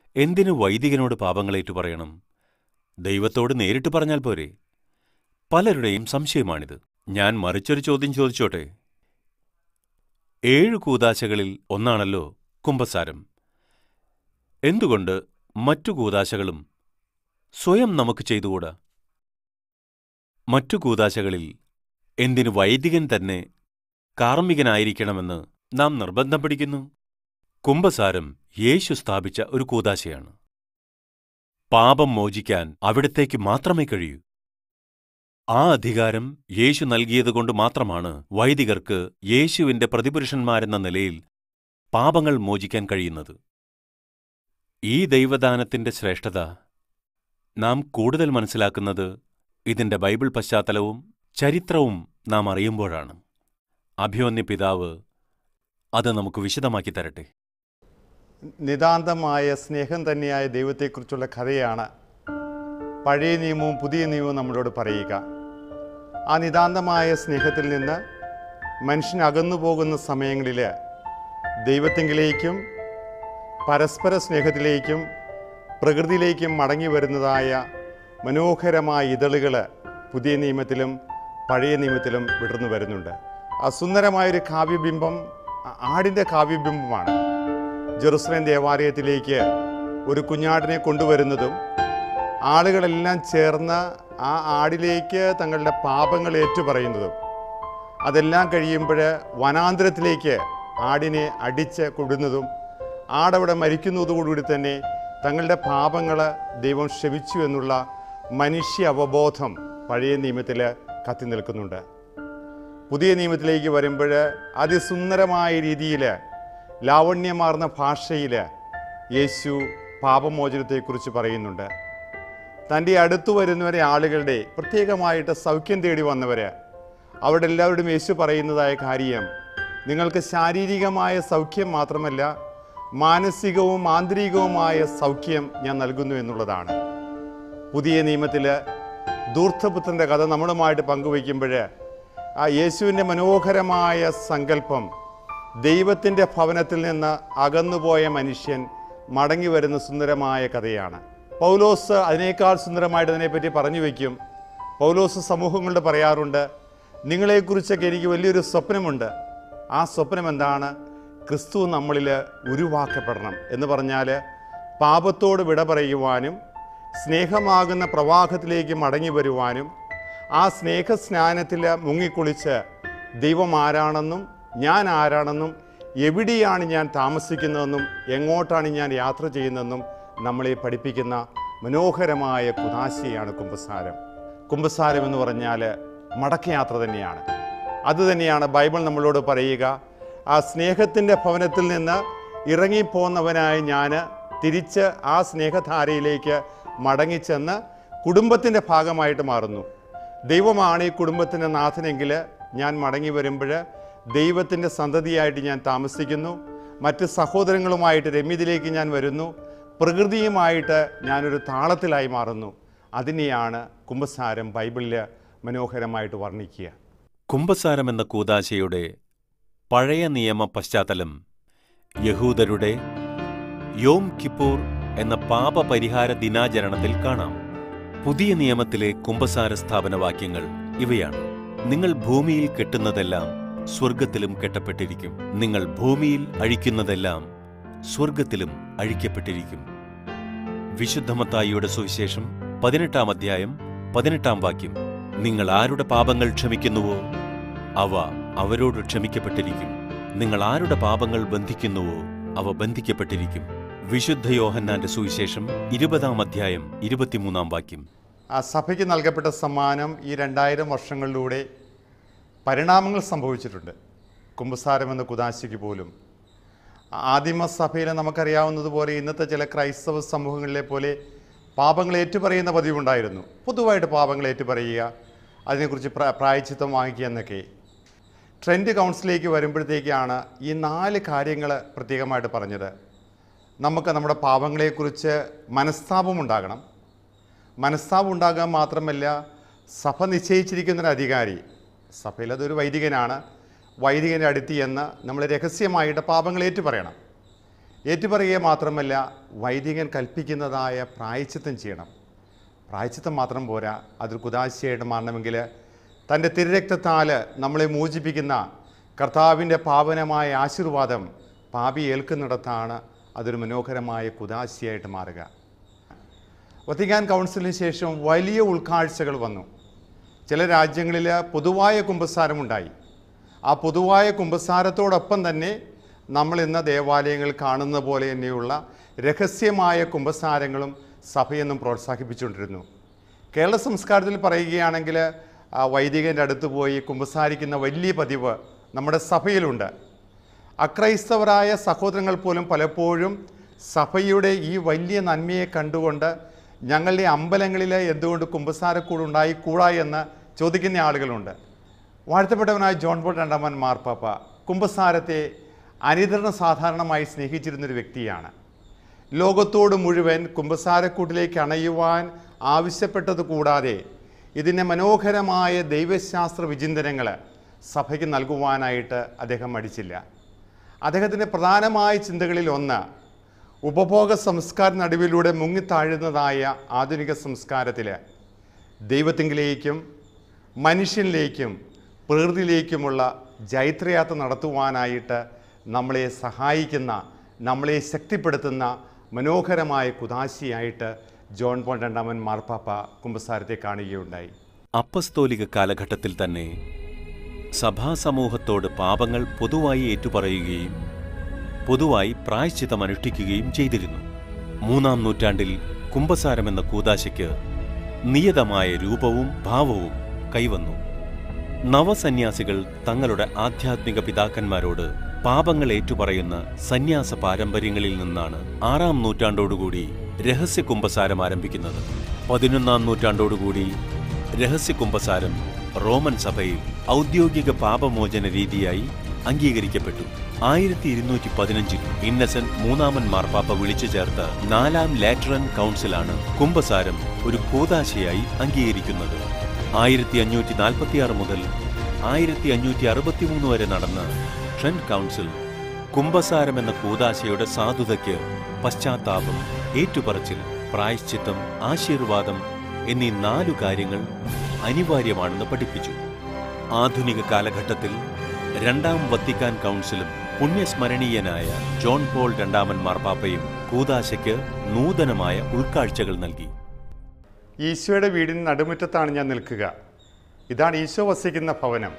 എന്തിനു വൈദികനോട് പാപങ്ങളേറ്റു പറയണം ദൈവത്തോട് നേരിട്ട് പറഞ്ഞാൽ പോരെ പലരുടെയും സംശയമാണിത് ഞാൻ മറിച്ചൊരു ചോദ്യം ചോദിച്ചോട്ടെ ഏഴു കൂതാശകളിൽ ഒന്നാണല്ലോ കുംഭസാരം എന്തുകൊണ്ട് മറ്റു കൂതാശകളും സ്വയം നമുക്ക് ചെയ്തുകൂടാ മറ്റു കൂതാശകളിൽ എന്തിനു വൈദികൻ തന്നെ കാർമ്മികനായിരിക്കണമെന്ന് നാം നിർബന്ധം പിടിക്കുന്നു കുംഭസാരം യേശു സ്ഥാപിച്ച ഒരു കൂതാശയാണ് പാപം മോചിക്കാൻ അവിടത്തേക്ക് മാത്രമേ കഴിയൂ ആ അധികാരം യേശു നൽകിയതുകൊണ്ട് മാത്രമാണ് വൈദികർക്ക് യേശുവിന്റെ പ്രതിപുരുഷന്മാരെന്ന നിലയിൽ പാപങ്ങൾ മോചിക്കാൻ കഴിയുന്നത് ഈ ദൈവദാനത്തിന്റെ ശ്രേഷ്ഠത നാം കൂടുതൽ മനസ്സിലാക്കുന്നത് ഇതിന്റെ ബൈബിൾ പശ്ചാത്തലവും ചരിത്രവും നാം അറിയുമ്പോഴാണ് അഭിമന്യ പിതാവ് അത് നമുക്ക് വിശദമാക്കി തരട്ടെ നിതാന്തമായ സ്നേഹം തന്നെയായ ദൈവത്തെക്കുറിച്ചുള്ള കഥയാണ് പഴയ നിയമവും പുതിയ നിയമവും നമ്മളോട് പറയുക ആ നിതാന്തമായ സ്നേഹത്തിൽ നിന്ന് മനുഷ്യൻ അകന്നു പോകുന്ന സമയങ്ങളിൽ ദൈവത്തെങ്കിലേക്കും പരസ്പര സ്നേഹത്തിലേക്കും പ്രകൃതിയിലേക്കും മടങ്ങി വരുന്നതായ മനോഹരമായ ഇതളുകൾ പുതിയ നിയമത്തിലും പഴയ നിയമത്തിലും വിടർന്നു വരുന്നുണ്ട് അസുന്ദരമായൊരു കാവ്യബിംബം ആ- ആടിൻ്റെ കാവ്യബിംബമാണ് ജെറുസലേം ദേവാലയത്തിലേക്ക് ഒരു കുഞ്ഞാടിനെ കൊണ്ടുവരുന്നതും ആളുകളെല്ലാം ചേർന്ന് ആ ആടിലേക്ക് തങ്ങളുടെ പാപങ്ങൾ ഏറ്റുപറയുന്നതും അതെല്ലാം കഴിയുമ്പോൾ വനാന്തരത്തിലേക്ക് ആടിനെ അടിച്ച് കൊടുന്നതും ആടവിടെ മരിക്കുന്നതോടുകൂടി തന്നെ തങ്ങളുടെ പാപങ്ങൾ ദൈവം ക്ഷമിച്ചു എന്നുള്ള മനുഷ്യ അവബോധം പഴയ നിയമത്തിൽ കത്തി നിൽക്കുന്നുണ്ട് പുതിയ നിയമത്തിലേക്ക് വരുമ്പോൾ അതിസുന്ദരമായ രീതിയിൽ ലാവണ്യമാർന്ന ഭാഷയിൽ യേശു പാപമോചനത്തെക്കുറിച്ച് പറയുന്നുണ്ട് തൻ്റെ അടുത്തു വരുന്നവരെ ആളുകളുടെ പ്രത്യേകമായിട്ട് സൗഖ്യം തേടി വന്നവർ അവിടെ എല്ലാവരോടും യേശു പറയുന്നതായ കാര്യം നിങ്ങൾക്ക് ശാരീരികമായ സൗഖ്യം മാത്രമല്ല മാനസികവും ആന്തരികവുമായ സൗഖ്യം ഞാൻ നൽകുന്നു എന്നുള്ളതാണ് പുതിയ നിയമത്തിൽ ധൂർത്തപുത്രൻ്റെ കഥ നമ്മളുമായിട്ട് പങ്കുവയ്ക്കുമ്പോൾ ആ യേശുവിൻ്റെ മനോഹരമായ സങ്കല്പം ദൈവത്തിൻ്റെ ഭവനത്തിൽ നിന്ന് അകന്നുപോയ മനുഷ്യൻ മടങ്ങി വരുന്ന സുന്ദരമായ കഥയാണ് പൗലോസ് അതിനേക്കാൾ സുന്ദരമായിട്ട് അതിനെപ്പറ്റി പറഞ്ഞു വയ്ക്കും പൗലോസ് സമൂഹങ്ങളോട് പറയാറുണ്ട് നിങ്ങളെക്കുറിച്ചൊക്കെ എനിക്ക് വലിയൊരു സ്വപ്നമുണ്ട് ആ സ്വപ്നം എന്താണ് ക്രിസ്തു നമ്മളിൽ ഉരുവാക്കപ്പെടണം എന്ന് പറഞ്ഞാൽ പാപത്തോട് വിട പറയുവാനും സ്നേഹമാകുന്ന പ്രവാഹത്തിലേക്ക് മടങ്ങി വരുവാനും ആ സ്നേഹസ്നാനത്തിൽ മുങ്ങിക്കുളിച്ച് ദൈവം ആരാണെന്നും ഞാൻ ആരാണെന്നും എവിടെയാണ് ഞാൻ താമസിക്കുന്നതെന്നും എങ്ങോട്ടാണ് ഞാൻ യാത്ര ചെയ്യുന്നതെന്നും നമ്മളെ പഠിപ്പിക്കുന്ന മനോഹരമായ കുതാശയാണ് കുംഭസാരം കുംഭസാരം എന്ന് പറഞ്ഞാൽ മടക്കയാത്ര തന്നെയാണ് അതുതന്നെയാണ് ബൈബിൾ നമ്മളോട് പറയുക ആ സ്നേഹത്തിൻ്റെ ഭവനത്തിൽ നിന്ന് ഇറങ്ങിപ്പോന്നവനായ ഞാൻ തിരിച്ച് ആ സ്നേഹധാരയിലേക്ക് മടങ്ങിച്ചെന്ന് കുടുംബത്തിൻ്റെ ഭാഗമായിട്ട് മാറുന്നു ദൈവമാണ് ഈ കുടുംബത്തിൻ്റെ നാഥനെങ്കിൽ ഞാൻ മടങ്ങി വരുമ്പോൾ ദൈവത്തിൻ്റെ സന്തതിയായിട്ട് ഞാൻ താമസിക്കുന്നു മറ്റ് സഹോദരങ്ങളുമായിട്ട് രമ്യതയിലേക്ക് ഞാൻ വരുന്നു പ്രകൃതിയുമായിട്ട് ഞാനൊരു താളത്തിലായി മാറുന്നു അതിനെയാണ് കുംഭസാരം ബൈബിളിൽ മനോഹരമായിട്ട് വർണ്ണിക്കുക കുംഭസാരം എന്ന കൂതാശയുടെ പഴയ നിയമ പശ്ചാത്തലം യഹൂദരുടെ യോം കിപ്പൂർ എന്ന പാപപരിഹാര ദിനാചരണത്തിൽ കാണാം പുതിയ നിയമത്തിലെ കുംഭസാര സ്ഥാപന വാക്യങ്ങൾ ഇവയാണ് നിങ്ങൾ ഭൂമിയിൽ കെട്ടുന്നതെല്ലാം സ്വർഗത്തിലും കെട്ടപ്പെട്ടിരിക്കും നിങ്ങൾ ഭൂമിയിൽ അഴിക്കുന്നതെല്ലാം സ്വർഗത്തിലും അഴിക്കപ്പെട്ടിരിക്കും വിശുദ്ധമത്തായിയുടെ സുവിശേഷം പതിനെട്ടാം അധ്യായം പതിനെട്ടാം വാക്യം നിങ്ങൾ ആരുടെ പാപങ്ങൾ ക്ഷമിക്കുന്നുവോ അവ അവരോട് ക്ഷമിക്കപ്പെട്ടിരിക്കും നിങ്ങൾ ആരുടെ പാപങ്ങൾ ബന്ധിക്കുന്നുവോ അവ ബന്ധിക്കപ്പെട്ടിരിക്കും വിശുദ്ധ യോഹന്നാന്റെ സുവിശേഷം ഇരുപതാം അധ്യായം ഇരുപത്തിമൂന്നാം വാക്യം ആ സഭയ്ക്ക് നൽകപ്പെട്ട സമ്മാനം ഈ രണ്ടായിരം വർഷങ്ങളിലൂടെ പരിണാമങ്ങൾ സംഭവിച്ചിട്ടുണ്ട് കുംഭസാരം എന്ന കുതാശയ്ക്ക് പോലും ആദിമസഭയിൽ നമുക്കറിയാവുന്നതുപോലെ ഇന്നത്തെ ചില ക്രൈസ്തവ സമൂഹങ്ങളിലെ പോലെ പാപങ്ങൾ ഏറ്റുപറയുന്ന പതിവുണ്ടായിരുന്നു പൊതുവായിട്ട് പാപങ്ങൾ ഏറ്റുപറയുക അതിനെക്കുറിച്ച് പ്ര പ്രായച്ചിത്തം വാങ്ങിക്കുക എന്നൊക്കെ ട്രെൻഡ് കൗൺസിലേക്ക് വരുമ്പോഴത്തേക്കാണ് ഈ നാല് കാര്യങ്ങൾ പ്രത്യേകമായിട്ട് പറഞ്ഞത് നമുക്ക് നമ്മുടെ പാപങ്ങളെക്കുറിച്ച് മനസ്താപമുണ്ടാകണം മനസ്താപം ഉണ്ടാകാൻ മാത്രമല്ല സഭ നിശ്ചയിച്ചിരിക്കുന്ന ഒരു അധികാരി സഭയിൽ അതൊരു വൈദികനാണ് വൈദികൻ്റെ അടുത്ത് ചെന്ന് നമ്മൾ രഹസ്യമായിട്ട് പാപങ്ങൾ ഏറ്റു പറയണം ഏറ്റുപറയുക മാത്രമല്ല വൈദികൻ കൽപ്പിക്കുന്നതായ പ്രായച്ചിത്തം ചെയ്യണം പ്രായച്ചിത്തം മാത്രം പോരാ അതൊരു കുതാശയായിട്ട് മാറണമെങ്കിൽ തൻ്റെ തിരുരക്തത്താൽ നമ്മളെ മോചിപ്പിക്കുന്ന കർത്താവിൻ്റെ പാവനമായ ആശീർവാദം പാപി ഏൽക്കുന്നിടത്താണ് അതൊരു മനോഹരമായ കുതാശയായിട്ട് മാറുക വത്തിക്കാൻ കൗൺസിലിന് ശേഷം വലിയ ഉൾക്കാഴ്ചകൾ വന്നു ചില രാജ്യങ്ങളിൽ പൊതുവായ കുമ്പസാരമുണ്ടായി ആ പൊതുവായ കുമ്പസാരത്തോടൊപ്പം തന്നെ നമ്മൾ ഇന്ന് ദേവാലയങ്ങൾ കാണുന്ന പോലെ തന്നെയുള്ള രഹസ്യമായ കുമ്പസാരങ്ങളും സഭയെന്നും പ്രോത്സാഹിപ്പിച്ചുകൊണ്ടിരുന്നു കേരള സംസ്കാരത്തിൽ പറയുകയാണെങ്കിൽ ആ വൈദികൻ്റെ അടുത്ത് പോയി കുമ്പസാരിക്കുന്ന വലിയ പതിവ് നമ്മുടെ സഭയിലുണ്ട് അക്രൈസ്തവരായ സഹോദരങ്ങൾ പോലും പലപ്പോഴും സഭയുടെ ഈ വലിയ നന്മയെ കണ്ടുകൊണ്ട് ഞങ്ങളുടെ അമ്പലങ്ങളിൽ എന്തുകൊണ്ട് കുമ്പസാരക്കൂട് ഉണ്ടായിക്കൂടാ എന്ന് ചോദിക്കുന്ന ആളുകളുണ്ട് വാഴ്ത്തപ്പെട്ടവനായ ജോൺ പോൾ രണ്ടാമൻ മാർപ്പാപ്പ കുമ്പസാരത്തെ അനിതരണ സാധാരണമായി സ്നേഹിച്ചിരുന്നൊരു വ്യക്തിയാണ് ലോകത്തോട് മുഴുവൻ കുമ്പസാരക്കൂട്ടിലേക്ക് അണയുവാൻ ആവശ്യപ്പെട്ടത് കൂടാതെ ഇതിൻ്റെ മനോഹരമായ ദൈവശാസ്ത്ര വിചിന്തനങ്ങൾ സഭയ്ക്ക് നൽകുവാനായിട്ട് അദ്ദേഹം മടിച്ചില്ല അദ്ദേഹത്തിൻ്റെ പ്രധാനമായ ചിന്തകളിൽ ഒന്ന് ഉപഭോഗ സംസ്കാര നടുവിലൂടെ മുങ്ങിത്താഴുന്നതായ ആധുനിക സംസ്കാരത്തിൽ ദൈവത്തിങ്കിലേക്കും മനുഷ്യനിലേക്കും പ്രകൃതിയിലേക്കുമുള്ള ജൈത്രയാത്ര നടത്തുവാനായിട്ട് നമ്മളെ സഹായിക്കുന്ന നമ്മളെ ശക്തിപ്പെടുത്തുന്ന മനോഹരമായ കുതാശിയായിട്ട് ജോൺ പോൾ രണ്ടാമൻ മാർപ്പാപ്പ കുമ്പസാരത്തെ കാണുകയുണ്ടായി അപ്പസ്തോലിക കാലഘട്ടത്തിൽ തന്നെ സഭാസമൂഹത്തോട് പാപങ്ങൾ പൊതുവായി ഏറ്റുപറയുകയും പൊതുവായി പ്രായശ്ചിത്തം അനുഷ്ഠിക്കുകയും ചെയ്തിരുന്നു മൂന്നാം നൂറ്റാണ്ടിൽ കുംഭസാരമെന്ന കൂതാശയ്ക്ക് നിയതമായ രൂപവും ഭാവവും കൈവന്നു നവസന്യാസികൾ തങ്ങളുടെ ആധ്യാത്മിക പിതാക്കന്മാരോട് പാപങ്ങൾ ഏറ്റുപറയുന്ന സന്യാസ പാരമ്പര്യങ്ങളിൽ നിന്നാണ് ആറാം നൂറ്റാണ്ടോടുകൂടി രഹസ്യ കുംഭസാരം ആരംഭിക്കുന്നത് പതിനൊന്നാം നൂറ്റാണ്ടോടുകൂടി രഹസ്യ കുംഭസാരം റോമൻ സഭയിൽ ഔദ്യോഗിക പാപമോചന രീതിയായി അംഗീകരിക്കപ്പെട്ടു ആയിരത്തി ഇരുന്നൂറ്റി പതിനഞ്ചിൽ ഇന്നസെന്റ് മൂന്നാമൻ മാർപ്പാപ്പ വിളിച്ചു ചേർത്ത നാലാം ലാറ്ററൻ കൗൺസിലാണ് കുംഭസാരം ഒരു കൂതാശയായി അംഗീകരിക്കുന്നത് ആയിരത്തി അഞ്ഞൂറ്റി നാൽപ്പത്തിയാറ് മുതൽ ആയിരത്തി അഞ്ഞൂറ്റി അറുപത്തിമൂന്ന് വരെ നടന്ന ട്രെൻഡ് കൗൺസിൽ കുംഭസാരം എന്ന കൂതാശയുടെ സാധുതയ്ക്ക് പശ്ചാത്താപം ഏറ്റുപറച്ചിൽ പ്രായശ്ചിത്തം ആശീർവാദം എന്നീ നാലു കാര്യങ്ങൾ അനിവാര്യമാണെന്ന് പഠിപ്പിച്ചു ആധുനിക കാലഘട്ടത്തിൽ രണ്ടാം വത്തിക്കാൻ കൗൺസിലും പുണ്യസ്മരണീയനായ ജോൺ പോൾ രണ്ടാമൻ മാർപ്പാപ്പയും കൂതാശയ്ക്ക് നൂതനമായ ഉൾക്കാഴ്ചകൾ നൽകി ഈശോയുടെ വീടിന് നടുമുറ്റത്താണ് ഞാൻ നിൽക്കുക ഇതാണ് ഈശോ വസിക്കുന്ന ഭവനം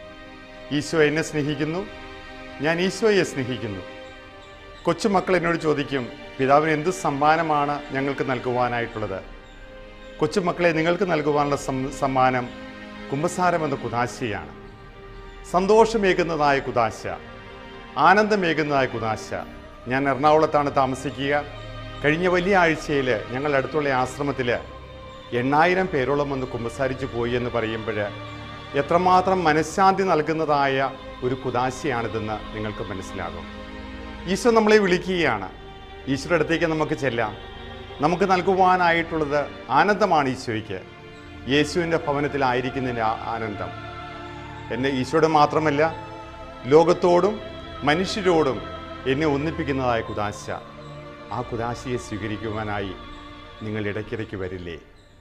ഈശോ എന്നെ സ്നേഹിക്കുന്നു ഞാൻ ഈശോയെ സ്നേഹിക്കുന്നു കൊച്ചുമക്കൾ എന്നോട് ചോദിക്കും പിതാവിന് എന്ത് സമ്മാനമാണ് ഞങ്ങൾക്ക് നൽകുവാനായിട്ടുള്ളത് കൊച്ചുമക്കളെ നിങ്ങൾക്ക് നൽകുവാനുള്ള സം- സമ്മാനം കുംഭസാരം എന്ന കുതാശയാണ് സന്തോഷമേകുന്നതായ കുതാശ ആനന്ദമേകുന്നതായ കുതാശ ഞാൻ എറണാകുളത്താണ് താമസിക്കുക കഴിഞ്ഞ വലിയ ആഴ്ചയിൽ ഞങ്ങൾ അടുത്തുള്ള ആശ്രമത്തിൽ എണ്ണായിരം പേരോളം വന്ന് കുമ്പസാരിച്ചു പോയി എന്ന് പറയുമ്പോൾ എത്രമാത്രം മനഃശാന്തി നൽകുന്നതായ ഒരു കുതാശയാണിതെന്ന് നിങ്ങൾക്ക് മനസ്സിലാകും ഈശോ നമ്മളെ വിളിക്കുകയാണ് ഈശോയുടെ അടുത്തേക്ക് നമുക്ക് ചെല്ലാം നമുക്ക് നൽകുവാനായിട്ടുള്ളത് ആനന്ദമാണ് ഈശോയ്ക്ക് യേശുവിൻ്റെ ഭവനത്തിലായിരിക്കുന്നതിൻ്റെ ആ- ആനന്ദം എന്നെ ഈശോയോട് മാത്രമല്ല ലോകത്തോടും മനുഷ്യരോടും എന്നെ ഒന്നിപ്പിക്കുന്നതായ കുതാശ ആ കുതാശയെ സ്വീകരിക്കുവാനായി നിങ്ങൾ ഇടയ്ക്കിടയ്ക്ക് വരില്ലേ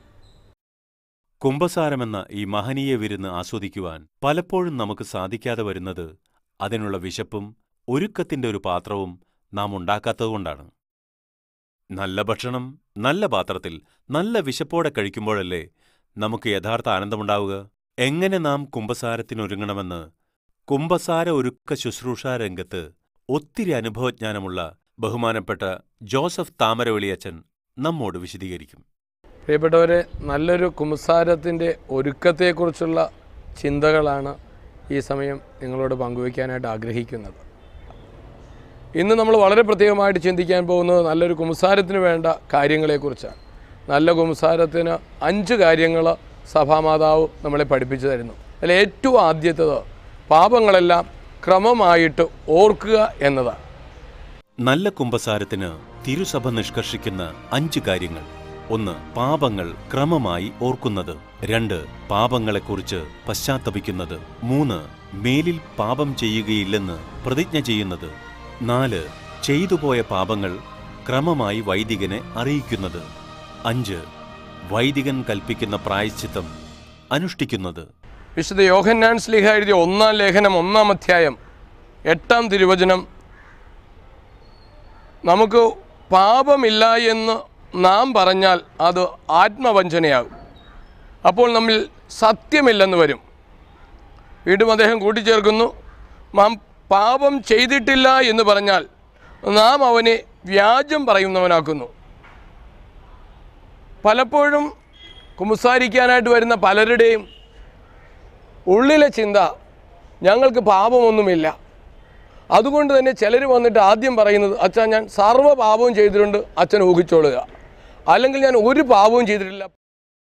കുംഭസാരമെന്ന ഈ മഹനീയ വിരുന്ന് ആസ്വദിക്കുവാൻ പലപ്പോഴും നമുക്ക് സാധിക്കാതെ വരുന്നത് അതിനുള്ള വിശപ്പും ഒരുക്കത്തിന്റെ ഒരു പാത്രവും നാം ഉണ്ടാക്കാത്തതുകൊണ്ടാണ് നല്ല ഭക്ഷണം നല്ല പാത്രത്തിൽ നല്ല വിശപ്പോടെ കഴിക്കുമ്പോഴല്ലേ നമുക്ക് യഥാർത്ഥ ആനന്ദമുണ്ടാവുക എങ്ങനെ നാം കുംഭസാരത്തിനൊരുങ്ങണമെന്ന് കുംഭസാര ഒരുക്ക ശുശ്രൂഷ രംഗത്ത് ഒത്തിരി അനുഭവജ്ഞാനമുള്ള ബഹുമാനപ്പെട്ട ജോസഫ് താമരവെളിയച്ചൻ നമ്മോട് വിശദീകരിക്കും പ്രിയപ്പെട്ടവരെ നല്ലൊരു കുംസാരത്തിൻ്റെ ഒരുക്കത്തെക്കുറിച്ചുള്ള ചിന്തകളാണ് ഈ സമയം നിങ്ങളോട് പങ്കുവയ്ക്കാനായിട്ട് ആഗ്രഹിക്കുന്നത് ഇന്ന് നമ്മൾ വളരെ പ്രത്യേകമായിട്ട് ചിന്തിക്കാൻ പോകുന്നത് നല്ലൊരു കുംസാരത്തിന് വേണ്ട കാര്യങ്ങളെക്കുറിച്ചാണ് നല്ല കുംസാരത്തിന് അഞ്ച് കാര്യങ്ങൾ സഭാമാതാവ് നമ്മളെ പഠിപ്പിച്ചു തരുന്നു അതിൽ ഏറ്റവും ആദ്യത്തത് പാപങ്ങളെല്ലാം ക്രമമായിട്ട് ഓർക്കുക എന്നതാണ് നല്ല കുംഭസാരത്തിന് തിരുസഭ നിഷ്കർഷിക്കുന്ന അഞ്ച് കാര്യങ്ങൾ ഒന്ന് പാപങ്ങൾ ക്രമമായി ഓർക്കുന്നത് രണ്ട് പാപങ്ങളെക്കുറിച്ച് പശ്ചാത്തപിക്കുന്നത് മൂന്ന് മേലിൽ പാപം ചെയ്യുകയില്ലെന്ന് പ്രതിജ്ഞ ചെയ്യുന്നത് നാല് ചെയ്തുപോയ പാപങ്ങൾ ക്രമമായി വൈദികനെ അറിയിക്കുന്നത് അഞ്ച് വൈദികൻ കൽപ്പിക്കുന്ന പ്രായശ്ചിത്തം അനുഷ്ഠിക്കുന്നത് വിശുദ്ധ യോഹന്നാൻ സ്ലിഹ എഴുതിയ ഒന്നാം ലേഖനം ഒന്നാം അധ്യായം എട്ടാം തിരുവചനം നമുക്ക് പാപമില്ല എന്ന് നാം പറഞ്ഞാൽ അത് ആത്മവഞ്ചനയാകും അപ്പോൾ നമ്മിൽ സത്യമില്ലെന്ന് വരും വീണ്ടും അദ്ദേഹം കൂട്ടിച്ചേർക്കുന്നു നാം പാപം ചെയ്തിട്ടില്ല എന്ന് പറഞ്ഞാൽ നാം അവനെ വ്യാജം പറയുന്നവനാക്കുന്നു പലപ്പോഴും കുമ്പസാരിക്കാനായിട്ട് വരുന്ന പലരുടെയും ഉള്ളിലെ ചിന്ത ഞങ്ങൾക്ക് പാപമൊന്നുമില്ല അതുകൊണ്ട് തന്നെ ചിലർ വന്നിട്ട് ആദ്യം പറയുന്നത് അച്ഛാ ഞാൻ സർവ്വ പാപവും ചെയ്തിട്ടുണ്ട് അച്ഛൻ ഊഹിച്ചോളുക അല്ലെങ്കിൽ ഞാൻ ഒരു പാപവും ചെയ്തിട്ടില്ല